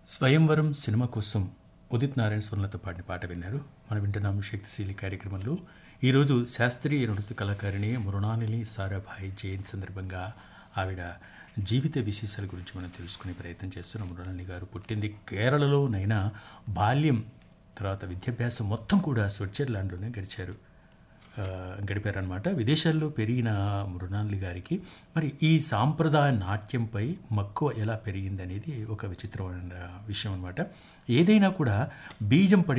స్వయంవరం సినిమా కోసం ఉదిత్ నారాయణ స్వర్ణలతో పాడిన పాట విన్నారు మనం వింటున్నాం శక్తిశీలి కార్యక్రమంలో ఈరోజు శాస్త్రీయ నృత్య కళాకారిణి మృణాలిని సారాభాయ్ జయంతి సందర్భంగా ఆవిడ జీవిత విశేషాల గురించి మనం తెలుసుకునే ప్రయత్నం చేస్తున్నాం మృణాలిని గారు పుట్టింది కేరళలోనైనా బాల్యం తర్వాత విద్యాభ్యాసం మొత్తం కూడా స్విట్జర్లాండ్లోనే గడిచారు ఆ, గడిపారనమాట విదేశాల్లో పెరిగిన మృణాలి గారికి మరి ఈ సాంప్రదాయ నాట్యంపై మక్కువ ఎలా పెరిగింది అనేది ఒక విచిత్రమైన విషయం అనమాట ఏదైనా కూడా బీజం పడి